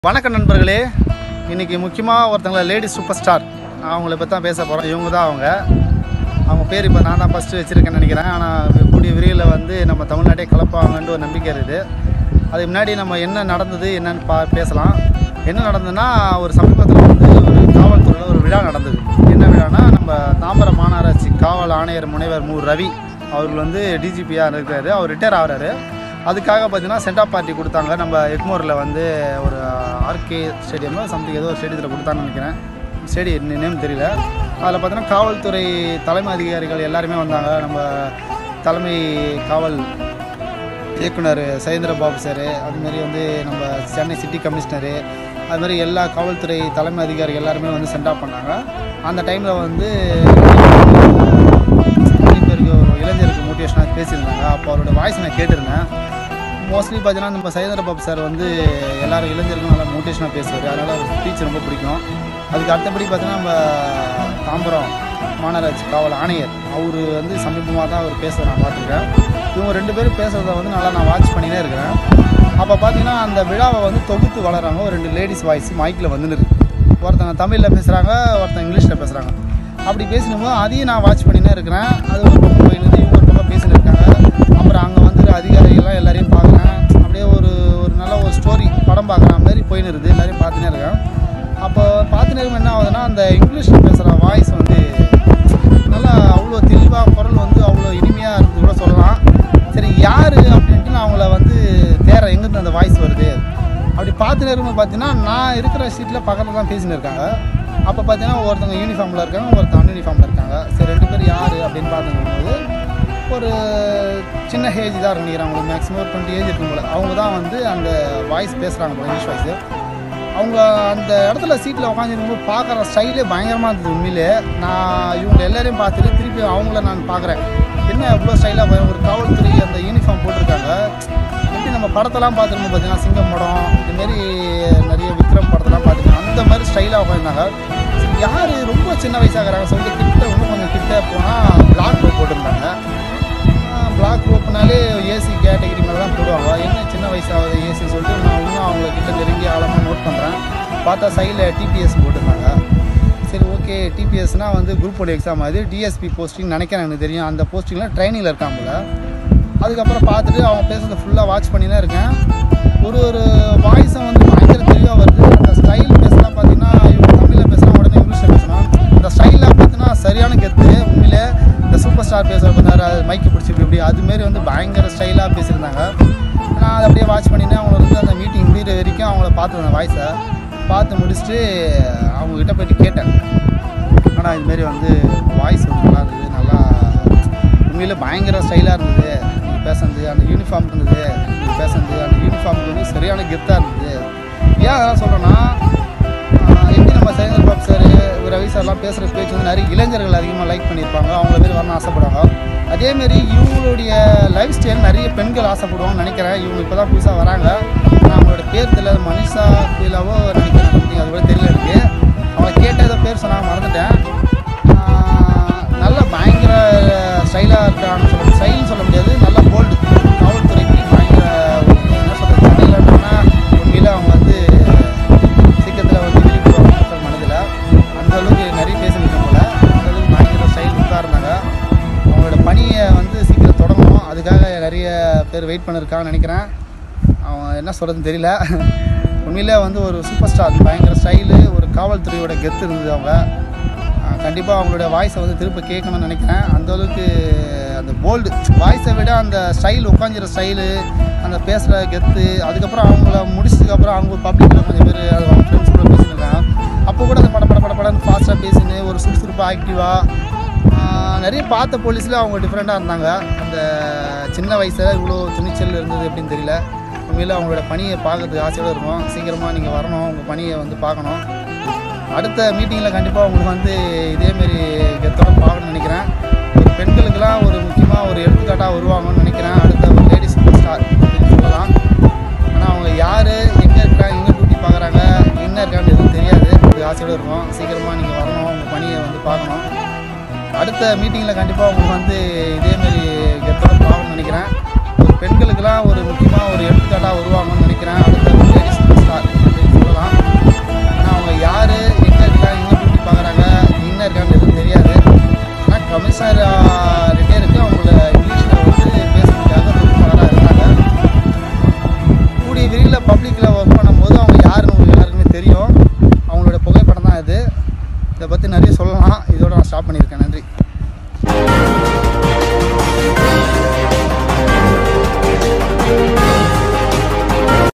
வணக்கம் நண்பர்களே இன்னைக்கு முக்கியமாக ஒருத்தங்கள லேடி சூப்பர் ஸ்டார் அவங்கள பற்றி தான் பேச போகிறோம் இவங்க தான் அவங்க அவங்க பேர் இப்போ நான் தான் ஃபஸ்ட்டு வச்சுருக்கேன்னு நினைக்கிறேன் ஆனால் கூடிய விரைவில் வந்து நம்ம தமிழ்நாட்டே கலப்பாங்கன்ற ஒரு நம்பிக்கை இருக்குது அதுக்கு முன்னாடி நம்ம என்ன நடந்தது என்னன்னு பா பேசலாம் என்ன நடந்ததுன்னா ஒரு சமீபத்தில் வந்து ஒரு காவல்துறையில் ஒரு விழா நடந்தது என்ன விழானா நம்ம தாம்பரம் மாநகராட்சி காவல் ஆணையர் முனைவர் மு ரவி அவர்கள் வந்து டிஜிபியாக இருக்கிறாரு அவர் ரிட்டையர் ஆகிறாரு அதுக்காக பார்த்தீங்கன்னா சென்டாப் பார்ட்டி கொடுத்தாங்க நம்ம எக்மோரில் வந்து ஒரு ஆர்கே ஸ்டேடியமில் சம்திங் ஏதோ ஒரு ஸ்டேடியத்தில் கொடுத்தான்னு நினைக்கிறேன் ஸ்டேடியம் நேம் தெரியல அதில் பார்த்தீங்கன்னா காவல்துறை தலைமை அதிகாரிகள் எல்லாருமே வந்தாங்க நம்ம தலைமை காவல் இயக்குனர் சைந்திர பாபு சார் அதுமாரி வந்து நம்ம சென்னை சிட்டி கமிஷனரு அதுமாதிரி எல்லா காவல்துறை தலைமை அதிகாரிகள் எல்லாருமே வந்து சென்டாப் பண்ணாங்க அந்த டைமில் வந்து நிறைய பேருக்கு ஒரு இளைஞருக்கு மோட்டிவேஷனாக பேசியிருந்தாங்க அப்போ அவரோட வாய்ஸ் நான் கேட்டிருந்தேன் மோஸ்ட்லி பார்த்தீங்கன்னா நம்ம சைதர பாபு சார் வந்து எல்லாரும் இளைஞருக்கும் நல்லா மோட்டிவேஷனாக பேசுவார் அதனால் அவர் ஸ்பீச் ரொம்ப பிடிக்கும் அதுக்கு அடுத்தபடி பார்த்தீங்கன்னா நம்ம தாம்பரம் மாநகராட்சி காவல் ஆணையர் அவர் வந்து சமீபமாக தான் அவர் பேசுகிறத நான் பார்த்துருக்கேன் இவங்க ரெண்டு பேரும் பேசுகிறத வந்து நல்லா நான் வாட்ச் பண்ணினே இருக்கிறேன் அப்போ பார்த்தீங்கன்னா அந்த விழாவை வந்து தொகுத்து வளராங்க ஒரு ரெண்டு லேடிஸ் வாய்ஸ் மைக்கில் வந்துன்னு இருக்கு ஒருத்தங்க தமிழில் பேசுகிறாங்க ஒருத்தங்க இங்கிலீஷில் பேசுகிறாங்க அப்படி பேசினும்போது அதையும் நான் வாட்ச் பண்ணினே இருக்கிறேன் அது ஒரு பக்கம் போயிருந்து இவங்க ஒரு பக்கம் பேசின்னு இருக்காங்க அப்புறம் அங்கே வந்து அதிகாரிகள்லாம் எல்லாரையும் பார்க்குறேன் அப்படியே ஒரு ஒரு நல்ல ஒரு ஸ்டோரி படம் பார்க்குற மாதிரி போயின்னு இருக்குது எல்லாரையும் பார்த்துனே இருக்கேன் அப்போ பார்த்துனே இருக்கும் என்ன ஆகுதுன்னா அந்த இங்கிலீஷில் பேசுகிற வாய்ஸ் வந்து நல்லா அவ்வளோ தெளிவாக குரல் வந்து அவ்வளோ இனிமையாக இருந்து கூட சொல்லலாம் சரி யார் அப்படின்ட்டு நான் அவங்கள வந்து தேடுறேன் எங்கேருந்து அந்த வாய்ஸ் வருது அப்படி பார்த்துட்டு இருக்கும்போது பார்த்தீங்கன்னா நான் இருக்கிற சீட்டில் பக்கத்தில் தான் பேசின்னு இருக்காங்க அப்போ பார்த்தீங்கன்னா ஒருத்தவங்க யூனிஃபார்மில் இருக்காங்க ஒருத்தவங்க அன் யூனிஃபார்மில் இருக்காங்க சரி ரெண்டு பேர் யார் அப்படின்னு பார்த்துக்கும்போது ஒரு சின்ன ஏஜ் தான் இருந்துக்கிறாங்க அவங்களுக்கு மேக்ஸிமம் ஒரு டுவெண்ட்டி ஏஜ் இருக்கும் போல அவங்க தான் வந்து அந்த வாய்ஸ் பேசுகிறாங்க போல இங்கிலீஷ் வாய்ஸ் அவங்க அந்த இடத்துல சீட்டில் உட்காந்துருக்கும்போது பார்க்குற ஸ்டைலே பயங்கரமாக இருந்தது உண்மையிலே நான் இவங்க எல்லாரையும் பார்த்துட்டு திருப்பி அவங்கள நான் பார்க்குறேன் என்ன எவ்வளோ ஸ்டைலாக ஒரு காவல்துறை அந்த யூனிஃபார்ம் போட்டிருக்காங்க எப்படி நம்ம படத்தெல்லாம் பார்த்துருக்கோம் பார்த்தீங்கன்னா சிங்கம் படம் இதுமாரி நிறைய விக்ரம் படத்தெல்லாம் பார்த்துருக்கோம் அந்த மாதிரி ஸ்டைலாக உட்காந்துருந்தாங்க சரி யார் ரொம்ப சின்ன வயசாகிறாங்க சொல்லிட்டு கிட்ட இன்னும் கொஞ்சம் கிட்ட போனால் பிளாக் ரோப் போட்டிருந்தாங்க பிளாக் ரோப்னாலே ஏசி கேட்டகரி மேலே தான் போடுவாங்க என்ன சின்ன வயசாகுது ஏசி சொல்லிட்டு நான் இன்னும் அவங்கள கிட்ட நெருங்கி ஆழமாக நோட் பண்ணுறேன் பார்த்தா சைடில் டிபிஎஸ் போட்டிருந்தாங்க சரி ஓகே டிபிஎஸ்னால் வந்து குரூப் ஒன் எக்ஸாம் அது டிஎஸ்பி போஸ்டிங் நினைக்கிறேன் எனக்கு தெரியும் அந்த போஸ்டிங்கில் ட்ரைனிங்கில் இருக்காங்க போல அதுக்கப்புறம் பார்த்துட்டு அவங்க பேசுறதை ஃபுல்லாக வாட்ச் பண்ணி தான் இருக்கேன் ஒரு ஒரு வாய்ஸும் வந்து பயங்கர தெளிவாக வருது அந்த ஸ்டைல் பேசலாம் பார்த்தீங்கன்னா இவங்க தமிழில் பேசலாம் உடனே இங்கிலீஷில் பேசலாம் அந்த ஸ்டைலாக பார்த்தீங்கன்னா சரியான கெத்து உண்மையிலே இந்த சூப்பர் ஸ்டார் பேசுகிற பண்ணார் அது மைக்கு பிடிச்சி இப்படி இப்படி அதுமாரி வந்து பயங்கர ஸ்டைலாக பேசியிருந்தாங்க நான் அதை அப்படியே வாட்ச் பண்ணினேன் அவங்கள வந்து அந்த மீட்டிங் முடிகிற வரைக்கும் அவங்கள பார்த்துருந்தேன் வாய்ஸை பார்த்து முடிச்சுட்டு அவங்கக்கிட்ட போயிட்டு கேட்டேன் ஆனால் இதுமாரி வந்து வாய்ஸ் வந்து நல்லா இருந்தது நல்லா உண்மையிலே பயங்கர ஸ்டைலாக இருந்தது நீங்கள் பேசுனது அந்த யூனிஃபார்ம் இருந்தது நீங்கள் பேசுனது அந்த யூனிஃபார்முக்கு வந்து சரியான கெத்தாக இருந்தது ஏன் அதெல்லாம் சொல்கிறேன்னா எப்படி நம்ம சைந்தர் பாபு சார் ரவி சார்லாம் பேசுகிற பேச்சு வந்து நிறைய இளைஞர்கள் அதிகமாக லைக் பண்ணியிருப்பாங்க அவங்கள பேர் வரணும் ஆசைப்படுவாங்க அதேமாரி இவங்களுடைய லைஃப் ஸ்டைல் நிறைய பெண்கள் ஆசைப்படுவாங்கன்னு நினைக்கிறேன் இவங்க இப்போ தான் புதுசாக வராங்க ஆனால் அவங்களோட பேர் தெரியல மனிஷா கோயிலாவோ நினைக்கிறேன் something, அது கூட தெரியல எனக்கு அவங்க கேட்ட ஏதோ பேர் சொன்னாங்க மறந்துட்டேன் ஆஹ் நல்ல பயங்கர ஸ்டைலாக இருக்கான்னு சொல்ல ஸ்டைல்னு சொல்ல முடியாது நல்ல போல்டு காவல்துறைக்கு பயங்கர ஒரு என்ன சொல்கிறது சென்னையிலன்னா உண்மையில் அவங்க வந்து சீக்கிரத்தில் வந்து விழிப்புணர்வு மக்கள் மனதில் அந்த அளவுக்கு நிறைய பேசிட்டு போல அந்த அளவுக்கு பயங்கர ஸ்டைல் புக்காக இருந்தாங்க அவங்களோட பணியை வந்து சீக்கிரம் தொடங்கணும் அதுக்காக நிறைய பேர் வெயிட் பண்ணிருக்காங்கன்னு நினைக்கிறேன் அவன் என்ன சொல்கிறதுன்னு தெரியல உண்மையிலே வந்து ஒரு சூப்பர் ஸ்டார் பயங்கர ஸ்டைலு ஒரு காவல்துறையோட கெத்து இருந்தது அவங்க கண்டிப்பாக அவங்களுடைய வாய்ஸை வந்து திரும்ப கேட்கணும்னு நினைக்கிறேன் அந்த அளவுக்கு அந்த போல்டு வாய்ஸை விட அந்த ஸ்டைல் உட்காந்துற ஸ்டைலு அந்த பேசுகிற கெத்து அதுக்கப்புறம் அவங்கள முடிச்சதுக்கப்புறம் அவங்க பப்ளிக்கில் கொஞ்சம் பேர் அவங்க ஃப்ரெண்ட்ஸ் கூட பேசியிருக்காங்க அப்போ கூட அந்த பட பட பட படன்னு ஃபாஸ்ட்டாக பேசின்னு ஒரு சுறுசுறுப்பாக ஆக்டிவாக நிறைய பார்த்த போலீஸில் அவங்க டிஃப்ரெண்ட்டாக இருந்தாங்க அந்த சின்ன வயசில் இவ்வளோ துணிச்சல் இருந்தது எப்படின்னு தெரியல உண்மையில் அவங்களோட பணியை பார்க்கறதுக்கு ஆசையோடு இருக்கும் சீக்கிரமாக நீங்கள் வரணும் உங்கள் பணியை வந்து பார்க்கணும் அடுத்த மீட்டிங்கில் கண்டிப்பாக உங்களுக்கு வந்து இதேமாரி கெத்தோட பார்க்கணும்னு நினைக்கிறேன் ஒரு பெண்களுக்கெல்லாம் ஒரு முக்கியமாக ஒரு எடுத்துக்காட்டாக வருவாங்கன்னு நினைக்கிறேன் அடுத்த ஒரு லேடி சூப்பர் ஸ்டார் அப்படின்னு சொல்லலாம் ஆனால் அவங்க யார் எங்கே இருக்கிறாங்க எங்கே டியூட்டி பார்க்குறாங்க என்ன இருக்கான்னு எதுவும் தெரியாது அது ஆசையோடு இருக்கும் சீக்கிரமாக நீங்கள் வரணும் உங்கள் பணியை வந்து பார்க்கணும் அடுத்த மீட்டிங்கில் கண்டிப்பாக உங்களுக்கு வந்து இதேமாரி கெத்தோட பார்க்கணும்னு நினைக்கிறேன் ஒரு பெண்களுக்கெல்லாம் ஒரு முக்கியமாக ஒரு எடுத்துக்காட்டாக வருவாங்கன்னு நினைக்கிறேன் அடுத்த ஒரு லேடி சூப்பர் ஸ்டார் அப்படின்னு சொல்லலாம் பேசின ரெண்டே இருக்குது அவங்கள இங்கிலீஷில் வந்து பேசுறதுக்காக பொறுப்பாளராக இருந்தாங்க கூடிய விரைவில் பப்ளிக்கில் ஒர்க் பண்ணும்போது அவங்க யாருன்னு உங்களுக்கு எல்லாருக்குமே தெரியும் அவங்களோட புகைப்படம் தான் இது இதை பற்றி நிறைய சொல்லலாம் இதோட நான் ஸ்டாப் பண்ணியிருக்கேன் நன்றி